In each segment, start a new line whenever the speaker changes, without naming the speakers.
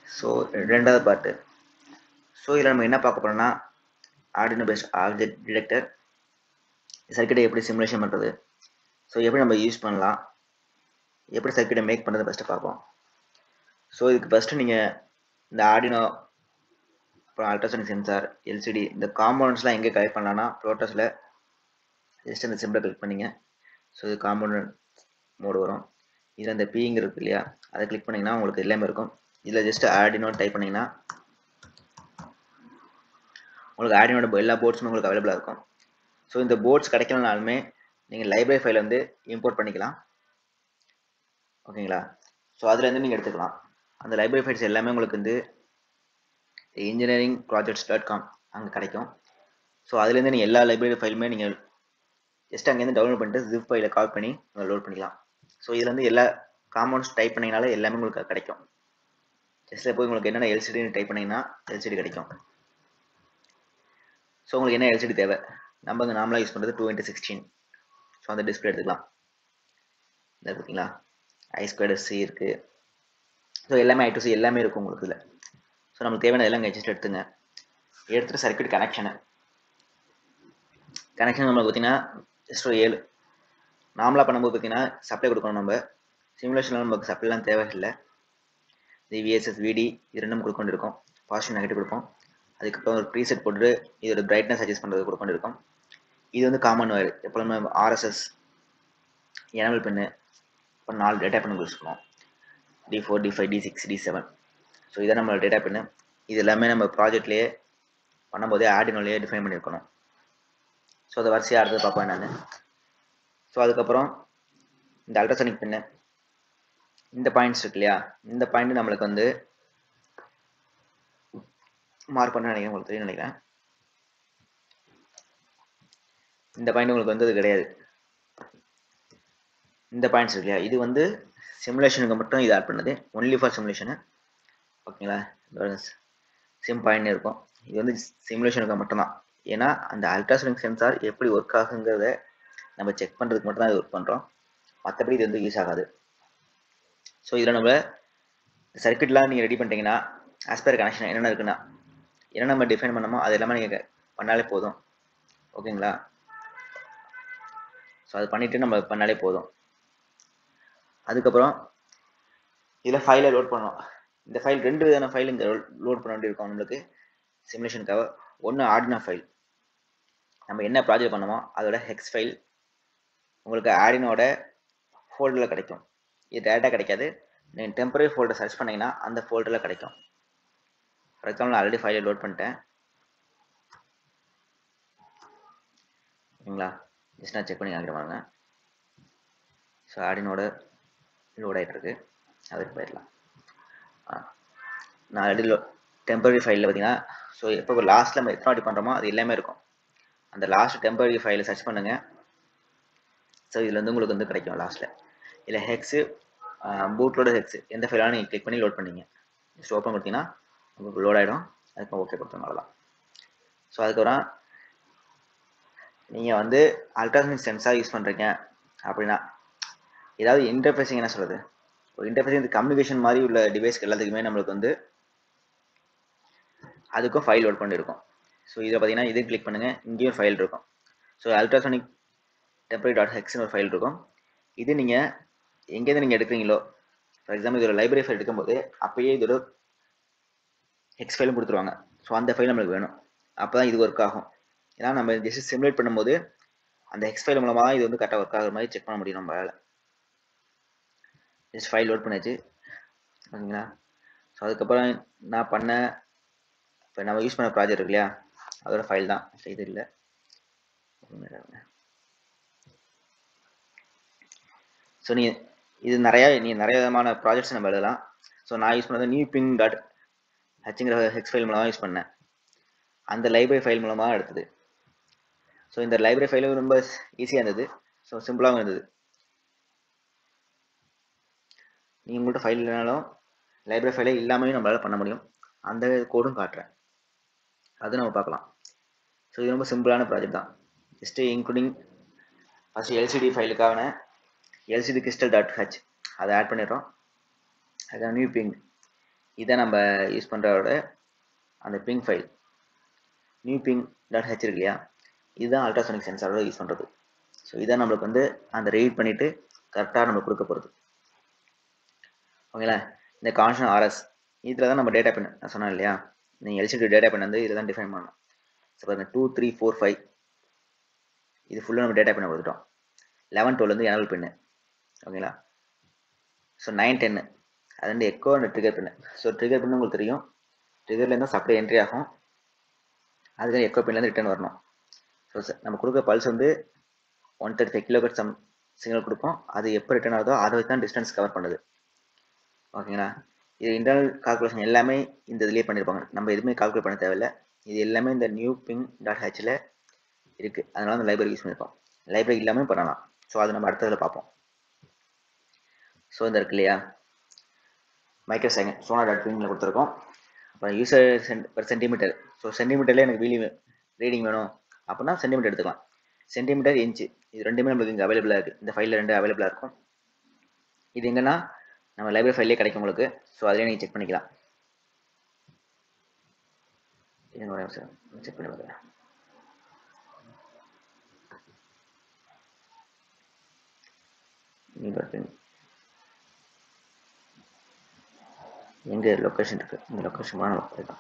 so ரெண்டாவது part so இதில் நம்ம என்ன பார்க்க போகிறோம்னா ஆர்டினோ பேஸ்ட் ஆப்ஜெக்ட் டிடெக்டர் சர்க்கிட்டை எப்படி சிமுலேஷன் பண்ணுறது ஸோ எப்படி நம்ம யூஸ் பண்ணலாம் எப்படி சர்க்கிட்டை மேக் பண்ணுறது ஃபஸ்ட்டு பார்ப்போம் ஸோ இதுக்கு ஃபஸ்ட்டு நீங்கள் இந்த ஆர்டினோ அப்புறம் அல்ட்ராசோனிக் சென்சார் எல்சிடி இந்த காம்பவுண்ட்ஸ்லாம் எங்கே கலெக்ட் பண்ணலாம்னா ப்ரோட்டஸில் ஜஸ்ட் அந்த சிம்பிளை கிளிக் பண்ணிங்க ஸோ இது காம்பவுண்ட் மோடு வரும் இதில் இந்த பீங்க இருக்கு இல்லையா அதை கிளிக் பண்ணிங்கன்னா உங்களுக்கு எல்லாமே இருக்கும் இதில் ஜஸ்ட் ஆர்டினோன்னு டைப் பண்ணிங்கன்னா உங்களுக்கு ஆர்டினோட எல்லா போர்ட்ஸுமே உங்களுக்கு அவைலபிளாக இருக்கும் ஸோ இந்த போர்ட்ஸ் கிடைக்கலனாலுமே நீங்கள் லைப்ரரி ஃபைல் வந்து இம்போர்ட் பண்ணிக்கலாம் ஓகேங்களா ஸோ அதுலேருந்து நீங்கள் எடுத்துக்கலாம் அந்த லைப்ரரி ஃபைல்ஸ் எல்லாமே உங்களுக்கு வந்து இன்ஜினியரிங் ப்ராஜெக்ட்ஸ் டாட் காம் அங்கே கிடைக்கும் ஸோ அதுலேருந்து நீங்கள் எல்லா லைப்ரரி ஃபைலுமே நீங்கள் ஜஸ்ட் அங்கேருந்து டவுன்லோட் பண்ணிட்டு ஜிப் ஃபைலை கால் பண்ணி நீங்கள் லோட் பண்ணிக்கலாம் ஸோ இதில் வந்து எல்லா காம்பவுண்ட்ஸ் டைப் பண்ணிங்கனாலே எல்லாமே உங்களுக்கு கிடைக்கும் ஜஸ்ட்டில் போய் உங்களுக்கு என்னென்ன எல்சிடின்னு டைப் பண்ணிங்கன்னா எல்சிடி கிடைக்கும் ஸோ உங்களுக்கு என்ன எல்சிடி தேவை நம்ம இங்கே நார்மலாக யூஸ் பண்ணுறது டூ இன்ட்டு சிக்ஸ்டீன் ஸோ அந்த டிஸ்பிளே எடுத்துக்கலாம் இந்த பார்த்தீங்களா ஐ ஸ்கொயர் சி இருக்குது ஸோ எல்லாமே ஐ டு சி எல்லாமே இருக்கும் உங்களுக்கு இதில் ஸோ நமக்கு தேவையான எல்லாம் ஜஸ்ட் எடுத்துங்க எடுத்துகிட்டு சர்க்கியூட் கனெக்ஷனு கனெக்ஷன் நம்மளுக்கு பார்த்தீங்கன்னா ஜஸ்ட் ஒரு ஏழு நார்மலாக பண்ணும்போது பார்த்தீங்கன்னா சப்ளை கொடுக்கணும் நம்ம சிமுலேஷனில் நமக்கு சப்ளைலாம் தேவையில்லை இது விஎஸ்எஸ் விடி இது ரெண்டும் கொடுக்கொண்டு இருக்கும் பாசிட்டிவ் நெகட்டிவ் கொடுப்போம் அதுக்கப்புறம் ஒரு ப்ரீசெட் போட்டு இதோட பிரைட்னஸ் அட்ஜஸ்ட் பண்ணுறது கொடுக்கொண்டு இருக்கும் இது வந்து காமன் வயர் எப்போதுமே ஆர்எஸ்எஸ் எனமல் பின்னு அப்புறம் நாலு டேட்டா பின்னு வச்சுக்கணும் D four D five D six D seven so இதான் நம்மளோட டேட்டா பின்னு இது எல்லாமே நம்ம ப்ராஜெக்ட்லேயே பண்ணும்போதே ஆர்டினோலேயே டிஃபைன் பண்ணியிருக்கணும் ஸோ அதை வரிசையாக அடுத்தது பார்ப்பேன் நான் ஸோ அதுக்கப்புறம் இந்த அல்ட்ராசனிக் பின்னு இந்த பாயிண்ட்ஸ் இருக்கு இல்லையா இந்த பாயிண்ட் நம்மளுக்கு வந்து மார்க் பண்ண நினைக்கிறேன் உங்களுக்கு தெரியும் நினைக்கிறேன் இந்த பாயிண்ட் உங்களுக்கு வந்து அது கிடையாது இந்த பாயிண்ட்ஸ் இருக்கு இல்லையா இது வந்து சிமுலேஷனுக்கு மட்டும் இது ஆட் பண்ணுது ஒன்லி ஃபார் சிமுலேஷனு ஓகேங்களா சிம் பாயிண்ட் இருக்கும் இது வந்து சிமுலேஷனுக்கு மட்டும்தான் ஏன்னா அந்த அல்ட்ராசோனிக் சென்சார் எப்படி ஒர்க் ஆகுங்கிறத நம்ம செக் பண்ணுறதுக்கு மட்டும் தான் இது ஒர்க் பண்ணுறோம் மற்றபடி இது வந்து யூஸ் ஆகாது ஸோ இதில் நம்ம சர்க்கியூட்லாம் நீங்கள் ரெடி பண்ணிட்டீங்கன்னா ஆஸ்பயர் கனெக்ஷன் என்னென்ன இருக்குன்னா என்ன நம்ம டிஃபைன் பண்ணமோ அது எல்லாமே நீங்கள் பண்ணாலே போதும் ஓகேங்களா ஸோ அது பண்ணிவிட்டு நம்ம பண்ணாலே போதும் அதுக்கப்புறம் இதில் ஃபைலை லோட் பண்ணணும் இந்த ஃபைல் ரெண்டு விதமான ஃபைல் இங்கே லோட் பண்ண வேண்டியிருக்கும் நம்மளுக்கு சிமுலேஷனுக்காக ஒன்று ஆர்டினா ஃபைல் நம்ம என்ன ப்ராஜெக்ட் பண்ணமோ அதோட ஹெக்ஸ் ஃபைல் உங்களுக்கு ஆடினோட ஃபோல்டரில் கிடைக்கும் இது டேட்டா கிடைக்காது நீங்கள் டெம்பரரி ஃபோல்டர் சர்ச் பண்ணிங்கன்னா அந்த ஃபோல்டரில் கிடைக்கும் ஃபார் எக்ஸாம்பிள் நான் ஆல்ரெடி ஃபைலை லோட் பண்ணிட்டேன் ஓகேங்களா ஜஸ்ட் நான் செக் பண்ணி காமிக்கிறேன் பாருங்க ஸோ ஆடினோட லோட் ஆகிட்டுருக்கு அதுக்கு போயிடலாம் நான் ஆல்ரெடி லோ டெம்பரரி ஃபைலில் பார்த்தீங்கன்னா ஸோ எப்போ லாஸ்ட்டில் நம்ம எத்தனை வாட்டி பண்ணுறோமோ அது எல்லாமே இருக்கும் அந்த லாஸ்ட் டெம்பரரி ஃபைலை சர்ச் பண்ணுங்கள் ஸோ இதில் வந்து உங்களுக்கு வந்து கிடைக்கும் லாஸ்ட்டில் இல்லை ஹெக்ஸு பூட்லோட ஹெக்ஸு எந்த ஃபைலாக நீங்கள் கிளிக் பண்ணி லோட் பண்ணீங்க ஜஸ்ட் ஓப்பன் கொடுத்தீங்கன்னா உங்களுக்கு லோட் ஆகிடும் அதுக்கு ஓகே கொடுத்தோம் அவ்வளோதான் ஸோ அதுக்கப்புறம் நீங்கள் வந்து அல்ட்ராசனிக் சென்சார் யூஸ் பண்ணுறீங்க அப்படின்னா ஏதாவது இன்டர்ஃபேஸிங் என்ன சொல்கிறது ஒரு இன்டர்ஃபேஸிங் கம்யூனிகேஷன் மாதிரி உள்ள டிவைஸ்க்கு எல்லாத்துக்குமே நம்மளுக்கு வந்து அதுக்கும் ஃபைல் லோட் பண்ணியிருக்கும் ஸோ இதில் பார்த்தீங்கன்னா இது கிளிக் பண்ணுங்கள் இங்கேயும் ஃபைல் இருக்கும் ஸோ அல்ட்ராசோனிக் டெம்பரரி டாட் ஹெக்ஸ்னு ஒரு ஃபைல் இருக்கும் இது நீங்கள் எங்கேருந்து நீங்கள் எடுக்கிறீங்களோ ஃபார் எக்ஸாம்பிள் இதோட லைப்ரரி ஃபைல் எடுக்கும்போது அப்போயே இதோட ஹெக்ஸ் ஃபைலும் கொடுத்துருவாங்க ஸோ அந்த ஃபைல் நம்மளுக்கு வேணும் அப்போ தான் இது ஒர்க் ஆகும் ஏன்னா நம்ம ஜஸ்ட் சிமுலேட் பண்ணும்போது அந்த ஹெக்ஸ் ஃபைல் மூலமாக இது வந்து கரெக்டாக ஒர்க் ஆகிற மாதிரி செக் பண்ண முடியும் நம்மளால் ஜஸ்ட் ஃபைல் லோட் பண்ணியாச்சு ஓகேங்களா ஸோ அதுக்கப்புறம் நான் பண்ண இப்போ நம்ம யூஸ் பண்ண ப்ராஜெக்ட் இருக்கு இல்லையா அதோட ஃபைல் தான் இது இல்லை ஸோ நீ இது நிறையா நீ நிறைய விதமான ப்ராஜெக்ட்ஸ் நம்ம எழுதலாம் ஸோ நான் யூஸ் பண்ணது நியூ பிங் டாட் ஹச்சுங்கிற ஹெக்ஸ் ஃபைல் மூலமாக யூஸ் பண்ணேன் அந்த லைப்ரரி ஃபைல் மூலமாக எடுத்தது ஸோ இந்த லைப்ரரி ஃபைலும் ரொம்ப ஈஸியாக இருந்தது ஸோ சிம்பிளாகவும் இருந்தது நீங்கள் உங்கள்கிட்ட ஃபைல் இல்லைனாலும் லைப்ரரி ஃபைலே இல்லாமையும் நம்மளால் பண்ண முடியும் அந்த கோடும் காட்டுறேன் அது நம்ம பார்க்கலாம் ஸோ இது ரொம்ப சிம்பிளான ப்ராஜெக்ட் தான் ஜஸ்ட்டு இன்க்ளூடிங் ஃபஸ்ட்டு எல்சிடி ஃபைலுக்கான எல்சிடி கிறிஸ்டல் டாட் ஹச் அதை ஆட் பண்ணிடுறோம் அதுதான் நியூ பிங் இதை நம்ம யூஸ் பண்ணுறதோட அந்த ping file new ping dot h இருக்கு இல்லையா இதுதான் அல்ட்ராசோனிக் சென்சாரோட யூஸ் பண்ணுறது ஸோ இதான் நம்மளுக்கு வந்து அந்த ரீட் பண்ணிவிட்டு கரெக்டாக நம்ம கொடுக்க போகிறது ஓகேங்களா இந்த கான்ஷன் ஆர்எஸ் இதில் தான் நம்ம டேட்டா பின் நான் சொன்னேன் இல்லையா நீங்கள் எல்சிடி டேட்டா பின் வந்து இதில் தான் டிஃபைன் பண்ணணும் ஸோ பாருங்கள் டூ த்ரீ ஃபோர் ஃபைவ் இது ஃபுல்லாக நம்ம டேட்டா பின்னை கொடுத்துட்டோம் லெவன் டுவெல் வந்து எனல் பின்னு ஓகேங்களா ஸோ நைன் டென்னு அது வந்து echo and trigger pin so trigger pin உங்களுக்கு தெரியும் ட்ரிகர்லேருந்து சப்ளை என்ட்ரி ஆகும் அதுக்கு எக்கோ பின்லேருந்து ரிட்டர்ன் வரணும் ஸோ நம்ம கொடுக்குற பல்ஸ் வந்து one thirty five kilometre some signal கொடுப்போம் அது எப்போ ரிட்டர்ன் ஆகுதோ அதை வச்சு தான் டிஸ்டன்ஸ் கவர் பண்ணுது ஓகேங்களா இது இன்டர்னல் கால்குலேஷன் எல்லாமே இந்த இதுலேயே பண்ணியிருப்பாங்க நம்ம எதுவுமே கால்குலேட் பண்ண தேவையில்லை இது எல்லாமே இந்த நியூ பிங் டாட் ஹெச்சில் இருக்குது அதனால அந்த லைப்ரரி யூஸ் பண்ணியிருப்போம் லைப்ரரி இல்லாமல் பண்ணலாம் ஸோ அதை நம்ம அடுத்ததில் பார்ப்போம் ஸோ இந்த இருக்கு இல்லையா மைக்ரோ செகண்ட் சோனா டாட் பிங்கில் கொடுத்துருக்கோம் அப்புறம் user cent per centimetre so சென்டிமீட்டரில் எனக்கு வீலி ரீடிங் வேணும் அப்படின்னா சென்டிமீட்டர் எடுத்துக்கலாம் சென்டிமீட்டர் இன்ச்சு இது ரெண்டுமே நம்மளுக்கு இங்கே அவைலபிளாக இருக்குது இந்த ஃபைலில் ரெண்டு அவைலபிளாக இருக்கும் இது எங்கன்னா நம்ம லைப்ரரி ஃபைல்லே கிடைக்கும் உங்களுக்கு ஸோ அதிலே நீங்கள் செக் பண்ணிக்கலாம் இருங்க ஒரு நிமிஷம் செக் பண்ணி பார்க்குறேன் எங்கே லொக்கேஷன் இருக்குது இந்த லொக்கேஷன் நம்ம போய்க்கலாம்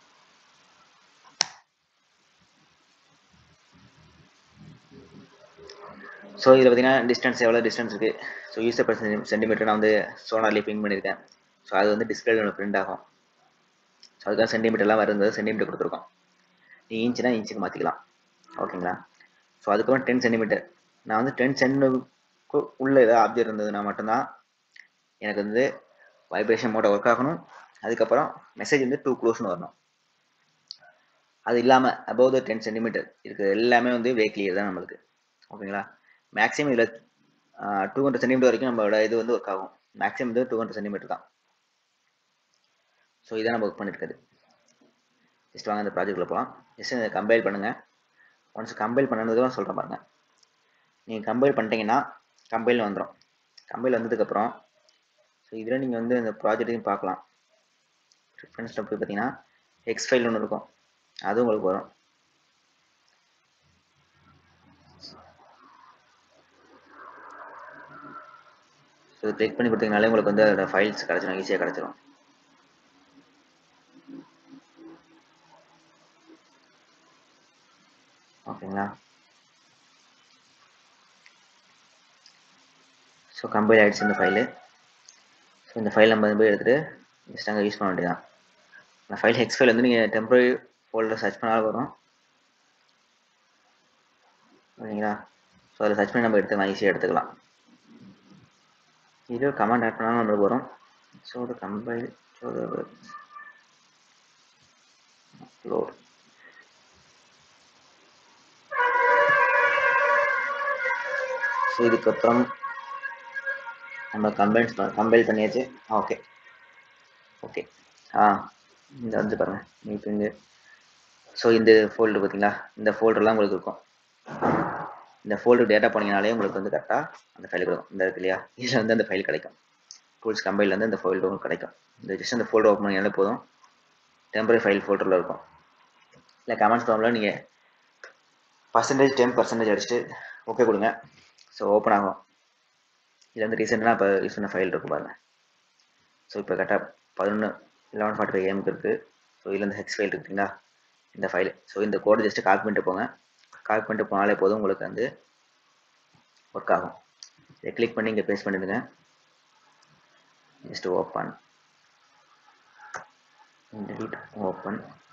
ஸோ இதில் பார்த்தீங்கன்னா டிஸ்டன்ஸ் எவ்வளோ டிஸ்டன்ஸ் இருக்குது ஸோ யூசர் பர் சென்டிமீட்டர் நான் வந்து சோனார்லேயே பிங் பண்ணியிருக்கேன் ஸோ அது வந்து டிஸ்பிளேல ஒன்று பிரிண்ட் ஆகும் ஸோ அதுக்காக சென்டிமீட்டர்லாம் வருന്നത് சென்டிமீட்டர் கொடுத்துருக்கோம் நீ இன்ச்சுனா இன்ச்சுக்கு மாற்றிக்கலாம் ஓகேங்களா ஸோ அதுக்கப்புறம் டென் சென்டிமீட்டர் நான் வந்து டென் சென்டிமீட்டருக்கு உள்ளே ஏதாவது ஆப்ஜெக்ட் இருந்ததுன்னா மட்டும்தான் எனக்கு வந்து வைப்ரேஷன் மோட்டை ஒர்க் ஆகணும் அதுக்கப்புறம் மெசேஜ் வந்து டூ க்ளோஸ்னு வரணும் அது இல்லாமல் அபவ் த டென் சென்டிமீட்டர் இருக்குது எல்லாமே வந்து வே கிளியர் தான் நம்மளுக்கு ஓகேங்களா மேக்ஸிமம் இதில் டூ ஹண்ட்ரட் சென்டிமீட்டர் வரைக்கும் நம்மளோட இது வந்து ஒர்க் ஆகும் மேக்ஸிமம் வந்து டூ ஹண்ட்ரட் சென்டிமீட்டர் தான் ஸோ இதான் நம்ம ஒர்க் பண்ணியிருக்குது ஜஸ்ட் வாங்க இந்த ப்ராஜெக்ட்டில் போகலாம் ஜஸ்ட் இதை கம்பைல் பண்ணுங்கள் ஒன்ஸ் கம்பைல் பண்ணதுக்கப்புறம் சொல்கிறேன் பாருங்கள் நீங்கள் கம்பைல் பண்ணிட்டீங்கன்னா கம்பைல் வந்துடும் கம்பைல் வந்ததுக்கப்புறம் ஸோ இதில் நீங்கள் வந்து இந்த ப்ராஜெக்டையும் பார்க்கலாம் ப்ரிஃபரன்ஸில் போய் பார்த்தீங்கன்னா எக்ஸ் ஃபைல் ஒன்று இருக்கும் அது உங்களுக்கு வரும் ஸோ கிளிக் பண்ணி கொடுத்தீங்கனாலே உங்களுக்கு வந்து அதோட ஃபைல்ஸ் கிடச்சிடும் ஈஸியாக கிடச்சிரும் ஓகேங்களா ஸோ கம்பைல் ஆகிடுச்சு இந்த ஃபைலு ஸோ இந்த ஃபைல் நம்ம போய் எடுத்துகிட்டு ஜஸ்ட் அங்கே யூஸ் பண்ண வேண்டியதான் இந்த ஃபைல் ஹெக்ஸ் ஃபைல் வந்து நீங்கள் டெம்பரரி ஃபோல்டர் சர்ச் பண்ணாலும் வரும் ஓகேங்களா ஸோ அதில் சர்ச் பண்ணி நம்ம எடுத்துக்கலாம் ஈஸியாக எடுத்துக்கலாம் இது கமாண்ட் ஆட் பண்ணாலும் நம்மளுக்கு வரும் so the compile so the upload so இதுக்கப்புறம் நம்ம கம்பைன்ஸ் கம்பைல் பண்ணியாச்சு ஓகே ஓகே ஆ இந்த வந்து பாருங்கள் இப்போ இங்கே ஸோ இந்த ஃபோல்டர் பார்த்தீங்களா இந்த ஃபோல்டர்லாம் உங்களுக்கு இருக்கும் இந்த ஃபோல்டர் டேட்டா போனீங்கனாலே உங்களுக்கு வந்து கரெக்டாக அந்த ஃபைல் கிடைக்கும் இந்த இருக்கு இல்லையா இதில் வந்து அந்த ஃபைல் கிடைக்கும் டூல்ஸ் கம்பைலேருந்து இந்த ஃபைல் உங்களுக்கு கிடைக்கும் இந்த ஜஸ்ட் அந்த ஃபோல்டர் ஓப்பன் பண்ணிங்கனாலே போதும் டெம்பரரி ஃபைல் ஃபோல்டரில் இருக்கும் இல்லை கமெண்ட்ஸ் ஃபார்மில் நீங்கள் பர்சன்டேஜ் டென் பர்சன்டேஜ் அடிச்சுட்டு ஓகே கொடுங்க ஸோ ஓப்பன் ஆகும் இதில் வந்து ரீசெண்டாக இப்போ யூஸ் பண்ண ஃபைல் இருக்கும் பாருங்கள் ஸோ இப்போ கரெக்டாக பதினொன்று லெவன் ஃபார்ட்டி ஃபைவ் ஏமுக்கு இருக்குது ஸோ இதில் இந்த ஹெக்ஸ் ஃபைல் இருக்குங்களா இந்த ஃபைல் ஸோ இந்த கோடு ஜஸ்ட்டு காப்பி பண்ணிட்டு போங்க காப்பி பண்ணிட்டு போனாலே போதும் உங்களுக்கு வந்து ஒர்க் ஆகும் இதை கிளிக் பண்ணி இங்கே பேஸ்ட் பண்ணிடுங்க ஜஸ்ட் ஓப்பன் delete ஓப்பன்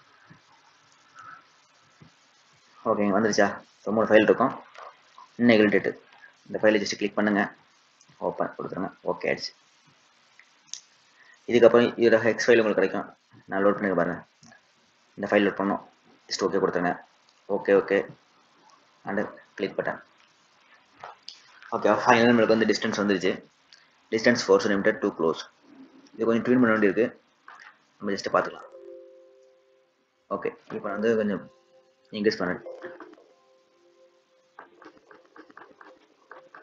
ஓகேங்க வந்துருச்சா ஸோ மூணு ஃபைல் இருக்கும் இன்னைக்கு டேட்டு இந்த ஃபைலை ஜஸ்ட் கிளிக் பண்ணுங்கள் ஓப்பன் கொடுத்துருங்க ஓகே ஆயிடுச்சு இதுக்கப்புறம் இதோட ஹெக்ஸ் ஃபைல் உங்களுக்கு கிடைக்கும் நான் லோட் பண்ணி பாருங்கள் இந்த ஃபைல் லோட் பண்ணோம் ஜஸ்ட் ஓகே கொடுத்துருங்க okay okay and click button okay final நம்மளுக்கு வந்து டிஸ்டன்ஸ் வந்துருச்சு distance four centimetre too close இது கொஞ்சம் ட்வீன் பண்ண வேண்டியிருக்கு நம்ம ஜஸ்ட்டு பார்த்துக்கலாம் ஓகே இப்போ வந்து கொஞ்சம் இன்க்ரீஸ் பண்ண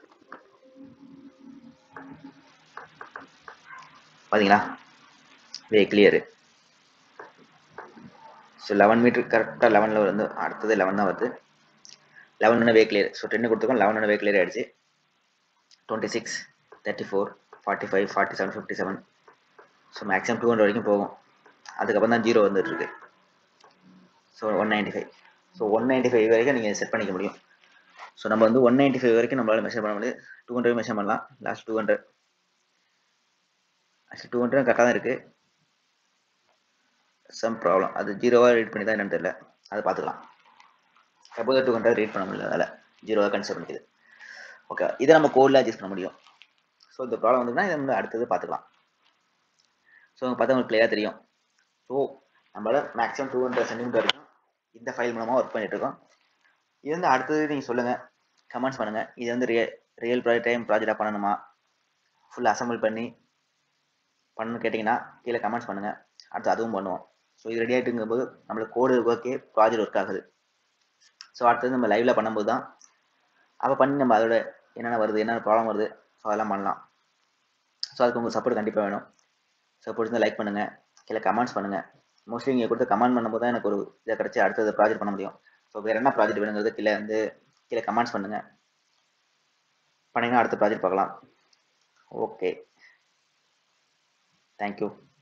பார்த்தீங்களா way clear so eleven metre கரெக்டாக லெவனில் வந்து அடுத்தது லெவன் தான் வருது eleven way clear so ten கொடுத்துருக்கோம் லெவன் வே கிளியர் ஆகிடுச்சு twenty six thirty four forty five forty seven fifty seven so maximum two hundred வரைக்கும் போகும் அதுக்கப்புறம் தான் ஜீரோ வந்துட்டுருக்கு so one ninety five so one ninety five வரைக்கும் நீங்கள் set பண்ணிக்க முடியும் ஸோ நம்ம வந்து ஒன் நைன்ட்டி ஃபைவ் வரைக்கும் நம்மளால் மெஷர் பண்ண முடியாது டூ ஹண்ட்ரட் மெஷர் பண்ணலாம் last two hundred actually two hundred கரெக்டாக தான் இருக்குது சம் ப்ராப்ளம் அது ஜீரோவாக ரீட் பண்ணி தான் என்னன்னு தெரியல அதை பார்த்துக்கலாம் சப்போஸ் டூ ஹண்ட்ரட் ரீட் பண்ண முடியல அதில் ஜீரோவாக கன்சிடர் பண்ணிக்குது ஓகே இதை நம்ம கோடில் அட்ஜஸ்ட் பண்ண முடியும் ஸோ இந்த ப்ராப்ளம் வந்துன்னா இதை வந்து அடுத்தது பார்த்துக்கலாம் ஸோ பார்த்தா உங்களுக்கு கிளியராக தெரியும் ஸோ நம்மளால மேக்ஸிமம் டூ ஹண்ட்ரட் சென்டிமீட்டர் வரைக்கும் இந்த ஃபைல் மூலமாக ஒர்க் பண்ணிட்டு இருக்கோம் இது வந்து அடுத்தது நீங்கள் சொல்லுங்கள் கமெண்ட்ஸ் பண்ணுங்கள் இது வந்து ரிய ரியல் ப்ராஜெக்ட் டைம் ப்ராஜெக்டாக பண்ணணுமா ஃபுல் அசம்பிள் பண்ணி பண்ணணும்னு கேட்டிங்கன்னா கீழே கமெண்ட்ஸ் பண்ணுங்கள் அடுத்து அதுவும் பண்ணுவோம் ஸோ இது ரெடி ஆகிட்டுங்கும் போது நம்மளுக்கு கோடு ஒர்க்கே ப்ராஜெக்ட் ஒர்க் ஆகுது ஸோ அடுத்தது நம்ம லைவில் பண்ணும்போது தான் அப்போ பண்ணி நம்ம அதோட என்னென்ன வருது என்னென்ன ப்ராப்ளம் வருது ஸோ அதெல்லாம் பண்ணலாம் ஸோ அதுக்கு உங்கள் சப்போர்ட் கண்டிப்பாக வேணும் ஸோ பிடிச்சிருந்தா லைக் பண்ணுங்கள் கீழே கமெண்ட்ஸ் பண்ணுங்கள் மோஸ்ட்லி நீங்கள் கொடுத்து கமெண்ட் பண்ணும்போது தான் எனக்கு ஒரு இதை கிடச்சி அடுத்தது ப்ராஜெக்ட் பண்ண முடியும் ஸோ வேறு என்ன ப்ராஜெக்ட் வேணுங்கிறது கீழே வந்து கீழே கமெண்ட்ஸ் பண்ணுங்கள் பண்ணிங்கன்னா அடுத்த ப்ராஜெக்ட் பார்க்கலாம் ஓகே தேங்க்யூ